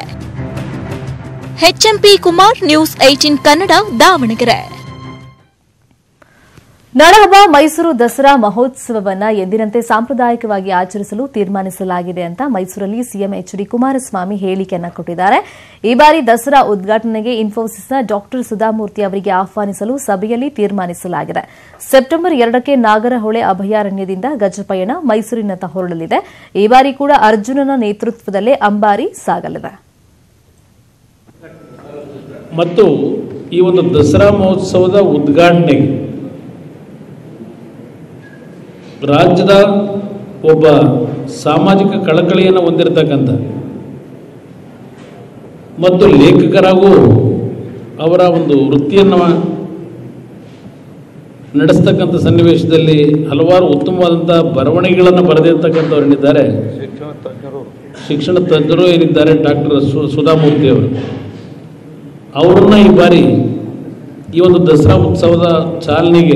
[SPEAKER 14] HMP Kumar news eighteen Kannada Davangere
[SPEAKER 1] ನಾಡಹಬ್ಬ ಮೈಸೂರು ದಸರಾ ಮಹೋತ್ಸವವನ್ನ ಎಂದಿನಂತೆ ಸಾಂಪ್ರದಾಯಿಕವಾಗಿ ಆಚರಿಸಲು ತೀರ್ಮಾನಿಸಲಾಗಿದೆ ಅಂತ ಮೈಸೂರಲ್ಲಿ ಸಿಎಂ ಎಚ್ ಡಿ ಕುಮಾರಸ್ವಾಮಿ ಹೇಳಿಕೆಯನ್ನ ಕೊಟ್ಟಿದ್ದಾರೆ ಈ ಬಾರಿ ದಸರಾ ಉದ್ಘಾಟನೆಗೆ ಇನ್ಫೋಸಿಸ್ನ ಡಾಕ್ಟರ್ ಸುಧಾಮೂರ್ತಿ ಅವರಿಗೆ ಆಹ್ವಾನಿಸಲು ಸಭೆಯಲ್ಲಿ ತೀರ್ಮಾನಿಸಲಾಗಿದೆ ಸೆಪ್ಟೆಂಬರ್ ಎರಡಕ್ಕೆ ನಾಗರಹೊಳೆ ಅಭಯಾರಣ್ಯದಿಂದ ಗಜಪಯಣ ಮೈಸೂರಿನತ್ತ ಹೊರಡಲಿದೆ ಈ ಬಾರಿ ಕೂಡ ಅರ್ಜುನನ ನೇತೃತ್ವದಲ್ಲೇ ಅಂಬಾರಿ ಸಾಗಲಿದೆ
[SPEAKER 17] ಮತ್ತು ಈ ಒಂದು ದಸರಾ ಮಹೋತ್ಸವದ ಉದ್ಘಾಟನೆಗೆ ರಾಜ್ಯದ ಒಬ್ಬ ಸಾಮಾಜಿಕ ಕಳಕಳಿಯನ್ನು ಹೊಂದಿರತಕ್ಕಂಥ ಮತ್ತು ಲೇಖಕರಾಗೂ ಅವರ ಒಂದು ವೃತ್ತಿಯನ್ನು ನಡೆಸ್ತಕ್ಕಂಥ ಸನ್ನಿವೇಶದಲ್ಲಿ ಹಲವಾರು ಉತ್ತಮವಾದಂಥ ಬರವಣಿಗೆಗಳನ್ನು ಬರೆದಿರ್ತಕ್ಕಂಥವ್ರೇನಿದ್ದಾರೆ ಶಿಕ್ಷಣ ತಜ್ಞರು ಏನಿದ್ದಾರೆ ಡಾಕ್ಟರ್ ಸು ಸುಧಾಮೂರ್ತಿ ಅವರು ಅವರನ್ನ ಈ ಬಾರಿ ಈ ಒಂದು ದಸರಾ ಉತ್ಸವದ ಚಾಲನೆಗೆ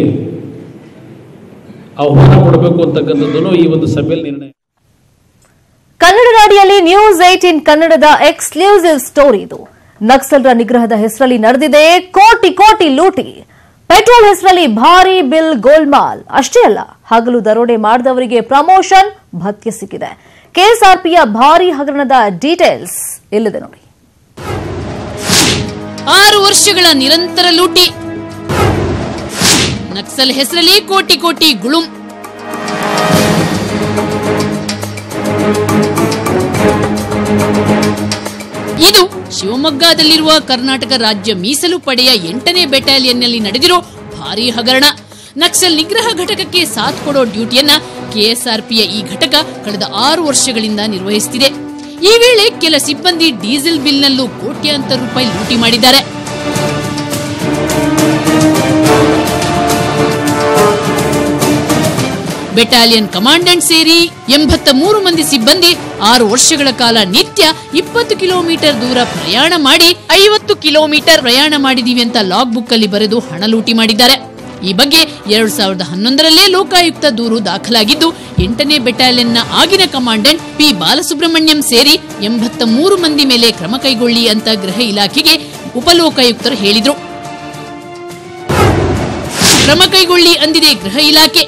[SPEAKER 17] ಆಹ್ವಾನ ಕೊಡಬೇಕು ಅಂತಕ್ಕಂಥದ್ದನ್ನು ಈ ಒಂದು ಸಭೆಯಲ್ಲಿ ನಿರ್ಣಯ
[SPEAKER 1] ಕನ್ನಡ ನಾಡಿಯಲ್ಲಿ ನ್ಯೂಸ್ ಏಟೀನ್ ಕನ್ನಡದ ಎಕ್ಸ್ಕ್ಲೂಸಿವ್ ಸ್ಟೋರಿ ಇದು ನಕ್ಸಲರ ನಿಗ್ರಹದ ಹೆಸರಲ್ಲಿ ನಡೆದಿದೆ ಕೋಟಿ ಕೋಟಿ ಲೂಟಿ ಪೆಟ್ರೋಲ್ ಹೆಸರಲ್ಲಿ ಭಾರಿ ಬಿಲ್ ಗೋಲ್ಮಾಲ್ ಅಷ್ಟೇ ಅಲ್ಲ ಹಗಲು ದರೋಡೆ ಮಾಡಿದವರಿಗೆ ಪ್ರಮೋಷನ್ ಭತ್ಯೆ ಸಿಕ್ಕಿದೆ ಕೆಎಸ್ಆರ್ಪಿಯ ಭಾರಿ ಹಗರಣದ ಡೀಟೇಲ್ಸ್ ಇಲ್ಲಿದೆ ನೋಡಿ
[SPEAKER 2] ಆರು ವರ್ಷಗಳ ನಿರಂತರ ಲೂಟಿ ನಕ್ಸಲ್ ಹೆಸರಲ್ಲಿ ಕೋಟಿ ಕೋಟಿ ಗುಳುಂ ಇದು ಶಿವಮೊಗ್ಗದಲ್ಲಿರುವ ಕರ್ನಾಟಕ ರಾಜ್ಯ ಮೀಸಲು ಪಡೆಯ ಎಂಟನೇ ಬೆಟಾಲಿಯನ್ನಲ್ಲಿ ನಡೆದಿರೋ ಭಾರೀ ಹಗರಣ ನಕ್ಸಲ್ ನಿಗ್ರಹ ಘಟಕಕ್ಕೆ ಸಾಥ್ ಕೊಡೋ ಡ್ಯೂಟಿಯನ್ನ ಕೆಎಸ್ಆರ್ಪಿಯ ಈ ಘಟಕ ಕಳೆದ ಆರು ವರ್ಷಗಳಿಂದ ನಿರ್ವಹಿಸುತ್ತಿದೆ ಈ ವೇಳೆ ಕೆಲ ಸಿಬ್ಬಂದಿ ಡೀಸೆಲ್ ಬಿಲ್ನಲ್ಲೂ ಕೋಟ್ಯಾಂತರ ರೂಪಾಯಿ ಲೂಟಿ ಮಾಡಿದ್ದಾರೆ ಬೆಟಾಲಿಯನ್ ಕಮಾಂಡೆಂಟ್ ಸೇರಿ ಎಂಬತ್ತ ಮೂರು ಮಂದಿ ಸಿಬ್ಬಂದಿ ಆರು ವರ್ಷಗಳ ಕಾಲ ನಿತ್ಯ ಇಪ್ಪತ್ತು ಕಿಲೋಮೀಟರ್ ದೂರ ಪ್ರಯಾಣ ಮಾಡಿ ಐವತ್ತು ಕಿಲೋಮೀಟರ್ ಪ್ರಯಾಣ ಮಾಡಿದೀವಿ ಅಂತ ಲಾಗ್ ಬುಕ್ ಅಲ್ಲಿ ಬರೆದು ಹಣ ಲೂಟಿ ಮಾಡಿದ್ದಾರೆ
[SPEAKER 18] ಈ ಬಗ್ಗೆ ಎರಡ್ ಸಾವಿರದ ಹನ್ನೊಂದರಲ್ಲೇ ಲೋಕಾಯುಕ್ತ ದೂರು ದಾಖಲಾಗಿದ್ದು ಎಂಟನೇ ಬೆಟಾಲಿಯನ್ನ ಆಗಿನ ಕಮಾಂಡೆಂಟ್ ಪಿ ಬಾಲಸುಬ್ರಹ್ಮಣ್ಯಂ ಸೇರಿ ಎಂಬತ್ತ ಮೂರು ಮಂದಿ ಮೇಲೆ ಕ್ರಮ ಕೈಗೊಳ್ಳಿ ಅಂತ ಗೃಹ ಇಲಾಖೆಗೆ ಉಪಲೋಕಾಯುಕ್ತರು ಹೇಳಿದ್ರು ಕ್ರಮ ಕೈಗೊಳ್ಳಿ ಅಂದಿದೆ ಗೃಹ ಇಲಾಖೆ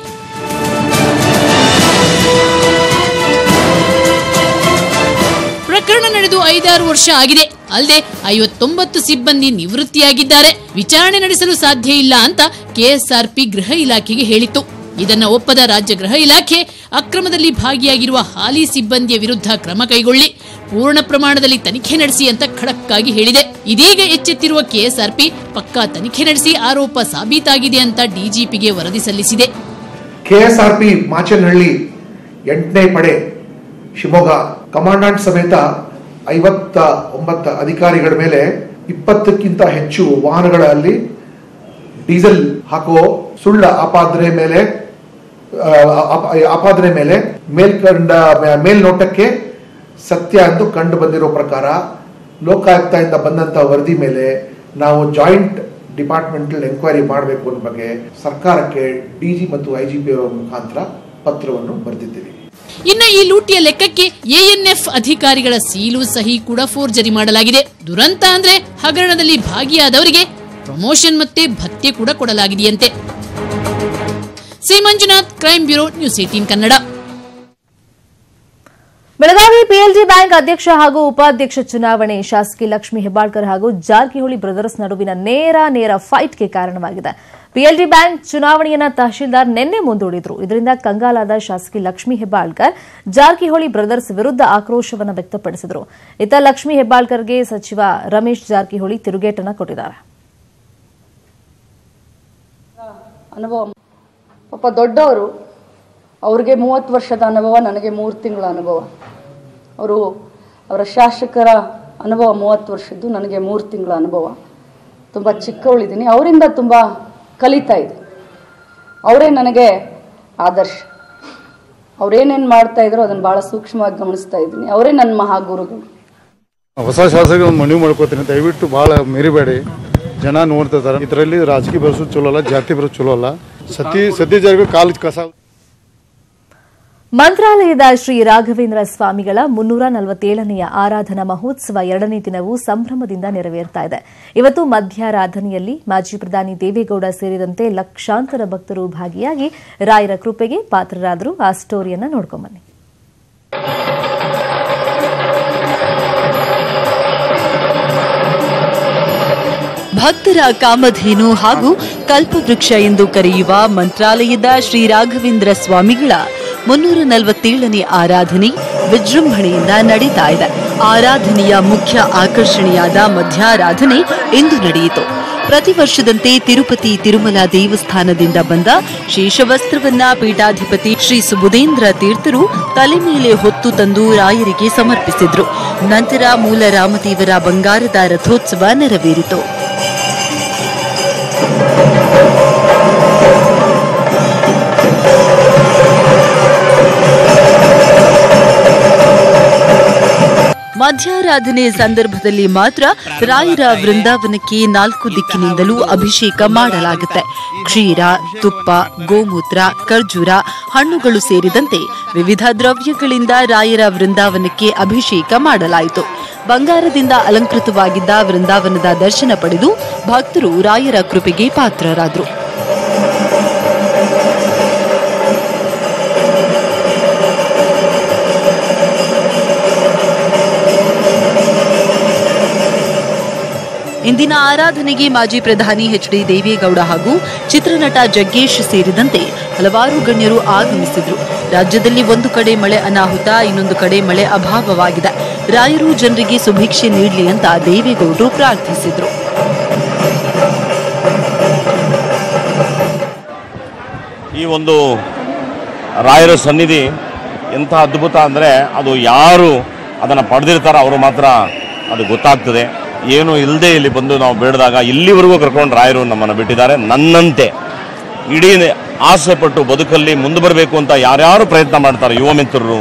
[SPEAKER 18] ಪ್ರಕರಣ ನಡೆದು ಐದಾರು ವರ್ಷ ಆಗಿದೆ ಅಲ್ಲದೆ ಐವತ್ತೊಂಬತ್ತು ಸಿಬ್ಬಂದಿ ನಿವೃತ್ತಿಯಾಗಿದ್ದಾರೆ ವಿಚಾರಣೆ ನಡೆಸಲು ಸಾಧ್ಯ ಇಲ್ಲ ಅಂತ ಕೆಎಸ್ಆರ್ಪಿ ಗೃಹ ಇಲಾಖೆಗೆ ಹೇಳಿತ್ತು ಇದನ್ನ ಒಪ್ಪದ ರಾಜ್ಯ ಗೃಹ ಇಲಾಖೆ ಅಕ್ರಮದಲ್ಲಿ ಭಾಗಿಯಾಗಿರುವ ಹಾಲಿ ಸಿಬ್ಬಂದಿಯ ವಿರುದ್ಧ ಕ್ರಮ ಕೈಗೊಳ್ಳಿ ಪೂರ್ಣ ಪ್ರಮಾಣದಲ್ಲಿ ತನಿಖೆ ನಡೆಸಿ ಅಂತ ಖಡಕ್ ಆಗಿ ಹೇಳಿದೆ ಇದೀಗ ಎಚ್ಚೆತ್ತಿರುವ ಕೆಎಸ್ಆರ್ಪಿ ಪಕ್ಕಾ ತನಿಖೆ ನಡೆಸಿ ಆರೋಪ ಸಾಬೀತಾಗಿದೆ ಅಂತ ಡಿಜಿಪಿಗೆ ವರದಿ ಸಲ್ಲಿಸಿದೆ
[SPEAKER 19] ಕೆಎಸ್ಆರ್ಪಿ ಮಾಚನಹಳ್ಳಿ ಎಂಟನೇ ಪಡೆ ಶಿವಮೊಗ್ಗ ಕಮಾಂಡೆಂಟ್ ಸಮೇತ ಐವತ್ತ ಒಂಬತ್ತ ಅಧಿಕಾರಿಗಳ ಮೇಲೆ ಇಪ್ಪತ್ತಕ್ಕಿಂತ ಹೆಚ್ಚು ವಾಹನಗಳಲ್ಲಿ ಡೀಸೆಲ್ ಹಾಕುವ ಸುಳ್ಳ ಆಪಾದನೆ ಮೇಲೆ ಆ, ಆಪ- ಆಪಾದನೆ ಮೇಲೆ ಮೇಲ್ಕಂಡ ಮೇಲ್ನೋಟಕ್ಕೆ ಸತ್ಯ ಎಂದು ಕಂಡು ಬಂದಿರೋ ಪ್ರಕಾರ ಲೋಕಾಯುಕ್ತದಿಂದ ಬಂದಂತ ವರದಿ ಮೇಲೆ ನಾವು ಜಾಯಿಂಟ್ ಡಿಪಾರ್ಟ್ಮೆಂಟಲ್ ಎಂಕ್ವೈರಿ ಮಾಡಬೇಕು ಅನ್ನೋ ಬಗ್ಗೆ ಸರ್ಕಾರಕ್ಕೆ ಡಿಜಿ ಮತ್ತು ಐಜಿಪಿ ಅವರ ಮುಖಾಂತರ ಪತ್ರವನ್ನು ಬರೆದಿದ್ದೀವಿ
[SPEAKER 18] ಇನ್ನು ಈ ಲೂಟಿಯ ಲೆಕ್ಕಕ್ಕೆ ಎಎನ್ಎಫ್ ಅಧಿಕಾರಿಗಳ ಸೀಲು ಸಹಿ ಕೂಡ ಫೋರ್ಜರಿ ಮಾಡಲಾಗಿದೆ ದುರಂತ ಅಂದ್ರೆ ಹಗರಣದಲ್ಲಿ ಭಾಗಿಯಾದವರಿಗೆ ಪ್ರಮೋಷನ್ ಮತ್ತೆ ಭತ್ಯೆ ಕೂಡ ಕೊಡಲಾಗಿದೆಯಂತೆ C Manjunath crime bureau news eighteen Kannada
[SPEAKER 1] Belagavi PLG bank ಅಧ್ಯಕ್ಷ ಹಾಗೂ ಉಪಾಧ್ಯಕ್ಷ ಚುನಾವಣೆ ಶಾಸಕಿ ಲಕ್ಷ್ಮಿ ಹೆಬ್ಬಾಳ್ಕರ್ ಹಾಗೂ ಜಾರಕಿಹೊಳಿ ಬ್ರದರ್ಸ್ ನಡುವಿನ ನೇರ ನೇರ ಫೈಟ್ಗೆ ಕಾರಣವಾಗಿದೆ ಪಿಎಲ್ಜಿ ಬ್ಯಾಂಕ್ ಚುನಾವಣೆಯನ್ನ ತಹಶೀಲ್ದಾರ್ ನಿನ್ನೆ ಮುಂದೂಡಿದ್ರು ಇದರಿಂದ ಕಂಗಾಲಾದ ಶಾಸಕಿ ಲಕ್ಷ್ಮಿ ಹೆಬ್ಬಾಳ್ಕರ್ ಜಾರಕಿಹೊಳಿ ಬ್ರದರ್ಸ್ ವಿರುದ್ಧ ಆಕ್ರೋಶವನ್ನು ವ್ಯಕ್ತಪಡಿಸಿದರು ಇತ್ತ ಲಕ್ಷ್ಮಿ ಹೆಬ್ಬಾಳ್ಕರ್ಗೆ ಸಚಿವ ರಮೇಶ್ ಜಾರಕಿಹೊಳಿ ತಿರುಗೇಟನ್ನ ಕೊಟ್ಟಿದ್ದಾರೆ
[SPEAKER 20] ಅನುಭವ ಪಾಪ ದೊಡ್ಡವರು ಅವ್ರಿಗೆ ಮೂವತ್ತು ವರ್ಷದ ಅನುಭವ ನನಗೆ ಮೂರು ತಿಂಗಳ ಅನುಭವ ಅವರು ಅವರ ಶಾಸಕರ ಅನುಭವ ಮೂವತ್ತು ವರ್ಷದ್ದು ನನಗೆ ಮೂರು ತಿಂಗಳ ಅನುಭವ ತುಂಬ ಚಿಕ್ಕವಳಿದ್ದೀನಿ ಅವರಿಂದ ತುಂಬ ಕಲಿತಾ ಇದೆ ಅವರೇ ನನಗೆ ಆದರ್ಶ ಅವ್ರೇನೇನು ಮಾಡ್ತಾ ಇದ್ರು ಅದನ್ನು ಭಾಳ ಸೂಕ್ಷ್ಮವಾಗಿ ಗಮನಿಸ್ತಾ ಇದ್ದೀನಿ ಅವರೇ ನನ್ನ ಮಹಾಗುರುಗಳು
[SPEAKER 21] ಹೊಸ ಶಾಸಕರು ಮನವಿ ಮಾಡ್ಕೋತೀನಿ ದಯವಿಟ್ಟು ಭಾಳ ಮೆರಿಬೇಡಿ ಜನ ನೋಡ್ತಾ ಇದಾರೆ ಇದರಲ್ಲಿ ರಾಜಕೀಯ ಬರೋದು ಚಲೋ ಅಲ್ಲ ಜಾತಿ ಬರೋದು ಚಲೋ ಅಲ್ಲ ಸತಿ ಸದ್ಯ ಜಾರಿಗೆ ಕಾಲು ಕಸ
[SPEAKER 1] ಮಂತ್ರಾಲಯದ ಶ್ರೀ ರಾಘವೇಂದ್ರ ಸ್ವಾಮಿಗಳ ಮುನ್ನೂರ ನಲವತ್ತೇಳನೆಯ ಆರಾಧನಾ ಮಹೋತ್ಸವ ಎರಡನೇ ದಿನವೂ ಸಂಭ್ರಮದಿಂದ ನೆರವೇರ್ತಾ ಇದೆ ಇವತ್ತು ಮಧ್ಯಾರಾಧನೆಯಲ್ಲಿ ಮಾಜಿ ಪ್ರಧಾನಿ ದೇವೇಗೌಡ ಸೇರಿದಂತೆ ಲಕ್ಷಾಂತರ ಭಕ್ತರು ಭಾಗಿಯಾಗಿ ರಾಯರ ಕೃಪೆಗೆ ಪಾತ್ರರಾದರು ಆ ಸ್ಟೋರಿಯನ್ನ ನೋಡ್ಕೊಂಬನ್ನಿ
[SPEAKER 22] ಭಕ್ತರ ಕಾಮಧೇನು ಹಾಗೂ ಕಲ್ಪವೃಕ್ಷ ಎಂದು ಕರೆಯುವ ಮಂತ್ರಾಲಯದ ಶ್ರೀ ರಾಘವೇಂದ್ರ ಸ್ವಾಮಿಗಳ ಮುನ್ನೂರ ನಲವತ್ತೇಳನೇ ಆರಾಧನೆ ವಿಜೃಂಭಣೆಯಿಂದ ನಡೀತಾ ಇದೆ ಆರಾಧನೆಯ ಮುಖ್ಯ ಆಕರ್ಷಣೆಯಾದ ಮಧ್ಯಾರಾಧನೆ ಇಂದು ನಡೆಯಿತು ಪ್ರತಿ ವರ್ಷದಂತೆ ತಿರುಪತಿ ತಿರುಮಲ ದೇವಸ್ಥಾನದಿಂದ ಬಂದ ಶೇಷವಸ್ತ್ರವನ್ನ ಪೀಠಾಧಿಪತಿ ಶ್ರೀ ಸುಬುಧೇಂದ್ರ ತೀರ್ಥರು ತಲೆ ಮೇಲೆ ಹೊತ್ತು ತಂದು ರಾಯರಿಗೆ ಸಮರ್ಪಿಸಿದ್ರು ನಂತರ ಮೂಲ ರಾಮದೇವರ ಬಂಗಾರದ ರಥೋತ್ಸವ ನೆರವೇರಿತು ಮಧ್ಯಾರಾಧನೆ ಸಂದರ್ಭದಲ್ಲಿ ಮಾತ್ರ ರಾಯರ ವೃಂದಾವನಕ್ಕೆ ನಾಲ್ಕು ದಿಕ್ಕಿನಿಂದಲೂ ಅಭಿಷೇಕ ಮಾಡಲಾಗುತ್ತೆ ಕ್ಷೀರ ತುಪ್ಪ ಗೋಮೂತ್ರ ಖರ್ಜೂರ ಹಣ್ಣುಗಳು ಸೇರಿದಂತೆ ವಿವಿಧ ದ್ರವ್ಯಗಳಿಂದ ರಾಯರ ವೃಂದಾವನಕ್ಕೆ ಅಭಿಷೇಕ ಮಾಡಲಾಯಿತು ಬಂಗಾರದಿಂದ ಅಲಂಕೃತವಾಗಿದ್ದ ವೃಂದಾವನದ ದರ್ಶನ ಪಡೆದು ಭಕ್ತರು ರಾಯರ ಕೃಪೆಗೆ ಪಾತ್ರರಾದರು ಇಂದಿನ ಆರಾಧನೆಗೆ ಮಾಜಿ ಪ್ರಧಾನಿ ಎಚ್ ಡಿ ದೇವೇಗೌಡ ಹಾಗೂ ಚಿತ್ರನಟ ಜಗ್ಗೇಶ್ ಸೇರಿದಂತೆ ಹಲವಾರು ಗಣ್ಯರು ಆಗಮಿಸಿದ್ರು ರಾಜ್ಯದಲ್ಲಿ ಒಂದು ಕಡೆ ಮಳೆ ಅನಾಹುತ ಇನ್ನೊಂದು ಕಡೆ ಮಳೆ ಅಭಾವವಾಗಿದೆ ರಾಯರು ಜನರಿಗೆ ಸುಭಿಕ್ಷೆ ನೀಡಲಿ ಅಂತ ದೇವೇಗೌಡರು ಪ್ರಾರ್ಥಿಸಿದ್ರು
[SPEAKER 23] ಈ ಒಂದು ರಾಯರ ಸನ್ನಿಧಿ ಎಂಥ ಅದ್ಭುತ ಅಂದರೆ ಅದು ಯಾರು ಅದನ್ನು ಪಡೆದಿರ್ತಾರೋ ಅವರು ಮಾತ್ರ ಅದು ಗೊತ್ತಾಗ್ತದೆ ಏನು ಇಲ್ಲದೆ ಇಲ್ಲಿ ಬಂದು ನಾವು ಬೇಡಿದಾಗ ಇಲ್ಲಿವರೆಗೂ ಕರ್ಕೊಂಡು ರಾಯರು ನಮ್ಮನ್ನು ಬಿಟ್ಟಿದ್ದಾರೆ ನನ್ನಂತೆ ಇಡೀ ಆಸೆ ಪಟ್ಟು ಬದುಕಲ್ಲಿ ಮುಂದೆ ಬರಬೇಕು ಅಂತ ಯಾರ್ಯಾರು ಪ್ರಯತ್ನ ಮಾಡ್ತಾರೆ ಯುವ ಮಿತ್ರರು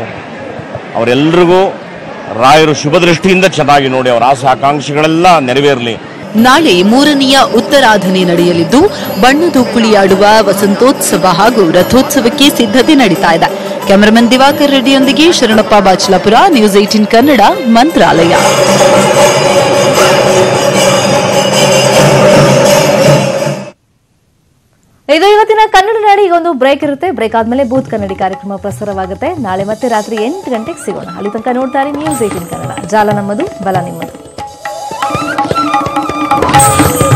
[SPEAKER 23] ಅವರೆಲ್ಲರಿಗೂ ರಾಯರು ಶುಭ ದೃಷ್ಟಿಯಿಂದ ಚೆನ್ನಾಗಿ ನೋಡಿ ಅವರ ಆಸೆ ಆಕಾಂಕ್ಷೆಗಳೆಲ್ಲ ನೆರವೇರಲಿ
[SPEAKER 22] ನಾಳೆ ಮೂರನೆಯ ಉತ್ತರಾಧನೆ ನಡೆಯಲಿದ್ದು ಬಣ್ಣದು ಕುಳಿಯಾಡುವ ವಸಂತೋತ್ಸವ ಹಾಗೂ ರಥೋತ್ಸವಕ್ಕೆ ಸಿದ್ಧತೆ ನಡೀತಾ ಇದೆ ಕ್ಯಾಮರಾಮನ್ ದಿವಾಕರ್ ರೆಡ್ಡಿಯೊಂದಿಗೆ ಶರಣಪ್ಪ ಬಾಚಲಾಪುರ ನ್ಯೂಸ್ ಏಟಿನ್ ಕನ್ನಡ ಮಂತ್ರಾಲಯ
[SPEAKER 1] ಇದು ಇವತ್ತಿನ ಕನ್ನಡ ನಾಡಿ ಈಗ ಒಂದು ಬ್ರೇಕ್ ಇರುತ್ತೆ ಬ್ರೇಕ್ ಆದ್ಮೇಲೆ ಬೂತ್ ಕನ್ನಡಿ ಕಾರ್ಯಕ್ರಮ ಪ್ರಸಾರವಾಗುತ್ತೆ ನಾಳೆ ಮತ್ತೆ ರಾತ್ರಿ ಎಂಟು ಗಂಟೆಗೆ ಸಿಗೋಣ ಅಲ್ಲಿ ತನಕ ನೋಡ್ತಾರೆ ನ್ಯೂಸ್ ಏಟಿನ್ ಕನ್ನಡ ಜಾಲ ನಮ್ಮದು ಬಲ ನಿಮ್ಮದು